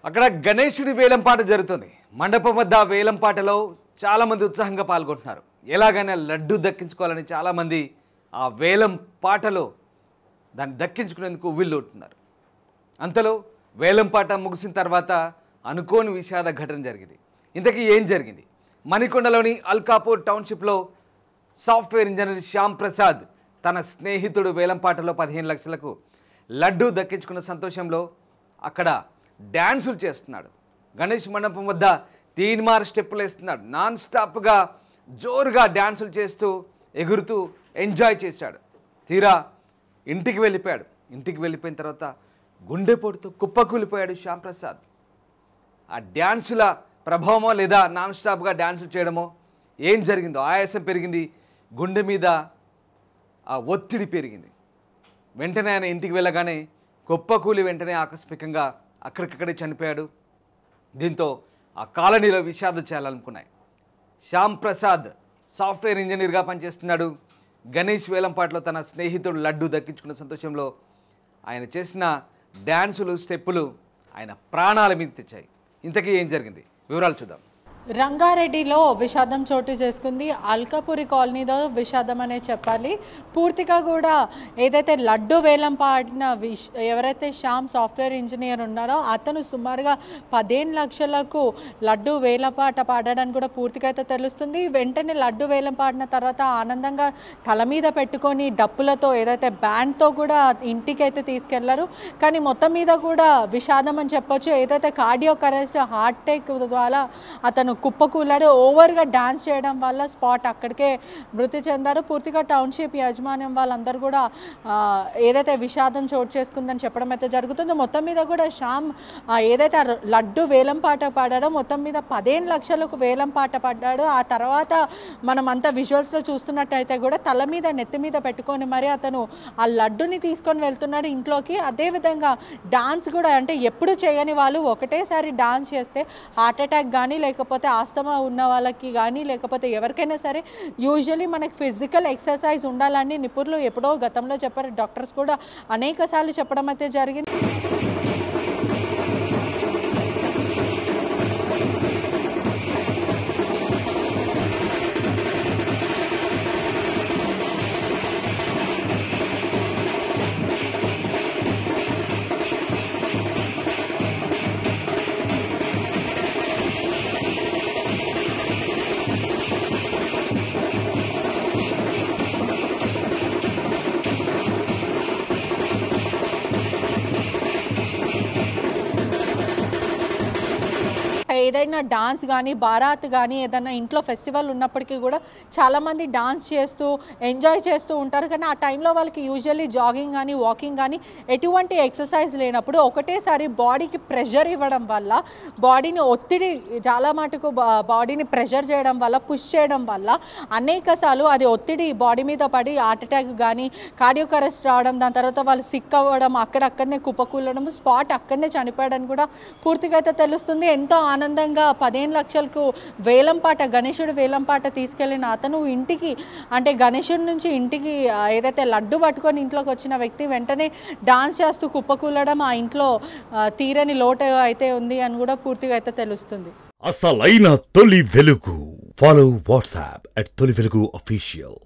అక్కడ గణేశుడి వేలంపాట జరుగుతుంది మండపం వద్ద వేలంపాటలో చాలామంది ఉత్సాహంగా పాల్గొంటున్నారు ఎలాగైనా లడ్డు దక్కించుకోవాలని చాలామంది ఆ వేలం పాటలో దాన్ని దక్కించుకునేందుకు వీళ్ళుంటున్నారు అంతలో వేలంపాట ముగిసిన తర్వాత అనుకోని విషాద ఘటన జరిగింది ఇంతకీ ఏం జరిగింది మణికొండలోని అల్కాపూర్ టౌన్షిప్లో సాఫ్ట్వేర్ ఇంజనీర్ శ్యామ్ ప్రసాద్ తన స్నేహితుడు వేలంపాటలో పదిహేను లక్షలకు లడ్డూ దక్కించుకున్న సంతోషంలో అక్కడ డ్యాన్సులు చేస్తున్నాడు గణేష్ మండపం వద్ద తీన్మార్ స్టెప్పులు వేస్తున్నాడు నాన్ స్టాప్గా జోరుగా డ్యాన్సులు చేస్తూ ఎగురుతూ ఎంజాయ్ చేశాడు తీరా ఇంటికి వెళ్ళిపోయాడు ఇంటికి వెళ్ళిపోయిన తర్వాత గుండెపోటుతో కుప్పకూలిపోయాడు శ్యామ్ ప్రసాద్ ఆ డ్యాన్సుల ప్రభావమో లేదా నాన్ స్టాప్గా డ్యాన్సులు చేయడమో ఏం జరిగిందో ఆయాసం పెరిగింది గుండె మీద ఆ ఒత్తిడి పెరిగింది వెంటనే ఆయన ఇంటికి వెళ్ళగానే కుప్పకూలి వెంటనే ఆకస్మికంగా అక్కడికక్కడే చనిపోయాడు దీంతో ఆ కాలనీలో విషాదం చేయాలనుకున్నాయి శ్యామ్ ప్రసాద్ సాఫ్ట్వేర్ ఇంజనీర్గా పనిచేస్తున్నాడు గణేష్ వేలంపాట్లో తన స్నేహితుడు లడ్డు దక్కించుకున్న సంతోషంలో ఆయన చేసిన డ్యాన్సులు స్టెప్పులు ఆయన ప్రాణాల మీద తెచ్చాయి ఇంతకీ ఏం జరిగింది వివరాలు చూద్దాం రంగారెడ్డిలో విషాదం చోటు చేసుకుంది అల్కాపురి కాలనీలో విషాదం అనే చెప్పాలి పూర్తిగా కూడా ఏదైతే లడ్డు వేలం పాడిన విష్ ఎవరైతే శ్యామ్ సాఫ్ట్వేర్ ఇంజనీర్ ఉన్నారో అతను సుమారుగా పదిహేను లక్షలకు లడ్డు వేలంపాట పాడడానికి కూడా పూర్తిగా అయితే తెలుస్తుంది వెంటనే లడ్డు వేలం పాడిన తర్వాత ఆనందంగా తల మీద పెట్టుకొని డప్పులతో ఏదైతే బ్యాండ్తో కూడా ఇంటికి అయితే తీసుకెళ్లారు కానీ మొత్తం మీద కూడా విషాదం అని చెప్పొచ్చు ఏదైతే కార్డియో అరెస్ట్ హార్ట్ అటాక్ ద్వారా అతను కుప్పకూలాడు ఓవర్గా డాన్స్ చేయడం వల్ల స్పాట్ అక్కడికే మృతి చెందారు పూర్తిగా టౌన్షిప్ యాజమాన్యం వాళ్ళందరూ కూడా ఆ, ఏదైతే విషాదం చోటు చేసుకుందని చెప్పడం అయితే జరుగుతుందో మొత్తం మీద కూడా శ్యామ్ ఆ, ఏదైతే ఆ ర- లడ్డు వేలం పాట పాడాడో మొత్తం మీద పదిహేను లక్షలకు వేలం పాట పడ్డాడు ఆ తర్వాత మనం అంతా విజువల్స్లో చూస్తున్నట్టయితే కూడా తల మీద నెత్తి మీద పెట్టుకొని మరి అతను ఆ లడ్డుని తీసుకొని వెళ్తున్నాడు ఇంట్లోకి అదేవిధంగా డాన్స్ కూడా అంటే ఎప్పుడు చేయని వాళ్ళు ఒకటేసారి డాన్స్ చేస్తే హార్ట్ అటాక్ కానీ లేకపోతే ఆస్తమా ఉన్న వాళ్ళకి కానీ లేకపోతే ఎవరికైనా సరే యూజువలీ మనకి ఫిజికల్ ఎక్సర్సైజ్ ఉండాలని నిపుణులు ఎప్పుడో గతంలో చెప్పారు డాక్టర్స్ కూడా అనేక సార్లు చెప్పడం అయితే జరిగింది ఏదైనా డాన్స్ కానీ బారాత్ కానీ ఏదైనా ఇంట్లో ఫెస్టివల్ ఉన్నప్పటికీ కూడా చాలామంది డాన్స్ చేస్తూ ఎంజాయ్ చేస్తూ ఉంటారు కానీ ఆ టైంలో వాళ్ళకి యూజువల్లీ జాగింగ్ కానీ వాకింగ్ కానీ ఎటువంటి ఎక్సర్సైజ్ లేనప్పుడు ఒకటేసారి బాడీకి ప్రెషర్ ఇవ్వడం వల్ల బాడీని ఒత్తిడి చాలా మటుకు బాడీని ప్రెషర్ చేయడం వల్ల పుష్ చేయడం వల్ల అనేక సార్లు అది ఒత్తిడి బాడీ మీద పడి హార్ట్ అటాక్ కానీ కార్డియోక్ అరెస్ట్ రావడం దాని తర్వాత వాళ్ళు సిక్ అవ్వడం అక్కడక్కడనే కుప్పకూలడం స్పాట్ అక్కడనే చనిపోయాడని కూడా పూర్తిగా అయితే తెలుస్తుంది ఎంతో ఆనందంగా పదిహేను లక్షలకు వేలంపాట గణేశుడు వేలంపాట తీసుకెళ్లిన అతను ఇంటికి అంటే గణేశుడి నుంచి ఇంటికి ఆ, ఏదైతే లడ్డు పట్టుకొని ఇంట్లోకి వచ్చిన వ్యక్తి వెంటనే డాన్స్ చేస్తూ కుప్పకూలడం ఆ ఇంట్లో ఆ, తీరని లోటు అయితే ఉంది అని కూడా పూర్తిగా అయితే తెలుస్తుంది అసలైన తొలి వెలుగు ఫాలో వాట్సాప్ అట్ తొలి వెలుగు అఫీషియల్